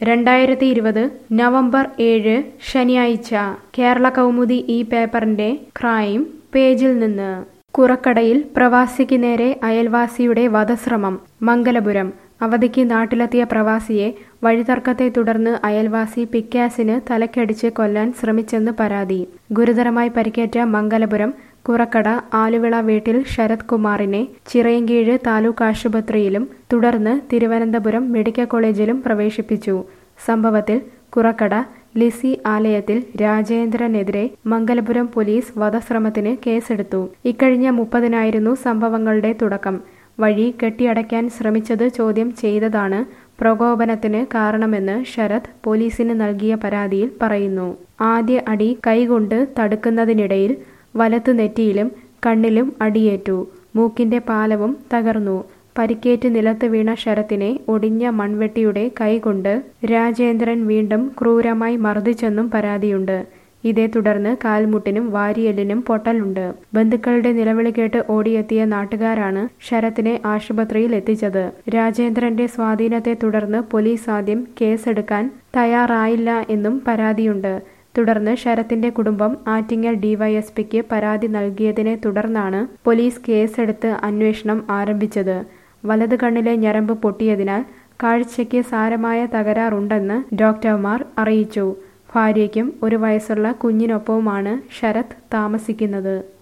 രണ്ടായിരത്തി ഇരുപത് നവംബർ ഏഴ് ശനിയാഴ്ച കേരള കൗമുദി ഈ പേപ്പറിന്റെ ക്രൈം പേജിൽ നിന്ന് കുറക്കടയിൽ പ്രവാസിക്ക് നേരെ അയൽവാസിയുടെ വധശ്രമം മംഗലപുരം അവധിക്ക് നാട്ടിലെത്തിയ പ്രവാസിയെ വഴിതർക്കത്തെ തുടർന്ന് അയൽവാസി പിക്കാസിന് തലക്കടിച്ച് കൊല്ലാൻ ശ്രമിച്ചെന്ന് പരാതി ഗുരുതരമായി പരിക്കേറ്റ മംഗലപുരം കുറക്കട ആലുവിള വീട്ടിൽ ശരത് കുമാറിനെ ചിറയൻകീഴ് താലൂക്ക് ആശുപത്രിയിലും തുടർന്ന് തിരുവനന്തപുരം മെഡിക്കൽ കോളേജിലും പ്രവേശിപ്പിച്ചു സംഭവത്തിൽ കുറക്കട ലിസി ആലയത്തിൽ രാജേന്ദ്രനെതിരെ മംഗലപുരം പോലീസ് വധശ്രമത്തിന് കേസെടുത്തു ഇക്കഴിഞ്ഞ മുപ്പതിനായിരുന്നു സംഭവങ്ങളുടെ തുടക്കം വഴി കെട്ടിയടയ്ക്കാൻ ശ്രമിച്ചത് ചോദ്യം ചെയ്തതാണ് പ്രകോപനത്തിന് കാരണമെന്ന് ശരത് പോലീസിന് നൽകിയ പരാതിയിൽ പറയുന്നു ആദ്യ അടി കൈകൊണ്ട് തടുക്കുന്നതിനിടയിൽ വലത്തു നെറ്റിയിലും കണ്ണിലും അടിയേറ്റു മൂക്കിന്റെ പാലവും തകർന്നു പരിക്കേറ്റ് നിലത്ത് വീണ ശരത്തിനെ ഒടിഞ്ഞ മൺവെട്ടിയുടെ കൈകൊണ്ട് രാജേന്ദ്രൻ വീണ്ടും ക്രൂരമായി മർദ്ദിച്ചെന്നും പരാതിയുണ്ട് ഇതേ തുടർന്ന് കാൽമുട്ടിനും വാരിയെല്ലിനും പൊട്ടലുണ്ട് ബന്ധുക്കളുടെ നിലവിളി കേട്ട് ഓടിയെത്തിയ നാട്ടുകാരാണ് ശരത്തിനെ ആശുപത്രിയിൽ എത്തിച്ചത് രാജേന്ദ്രന്റെ സ്വാധീനത്തെ തുടർന്ന് പോലീസ് ആദ്യം കേസെടുക്കാൻ തയ്യാറായില്ല എന്നും പരാതിയുണ്ട് തുടർന്ന് ശരത്തിന്റെ കുടുംബം ആറ്റിങ്ങൽ ഡിവൈഎസ്പിക്ക് പരാതി നൽകിയതിനെ തുടർന്നാണ് പോലീസ് കേസെടുത്ത് അന്വേഷണം ആരംഭിച്ചത് വലത് കണ്ണിലെ ഞരമ്പ് പൊട്ടിയതിനാൽ കാഴ്ചയ്ക്ക് സാരമായ തകരാറുണ്ടെന്ന് ഡോക്ടർമാർ അറിയിച്ചു ഭാര്യയ്ക്കും ഒരു വയസ്സുള്ള കുഞ്ഞിനൊപ്പവുമാണ് ശരത് താമസിക്കുന്നത്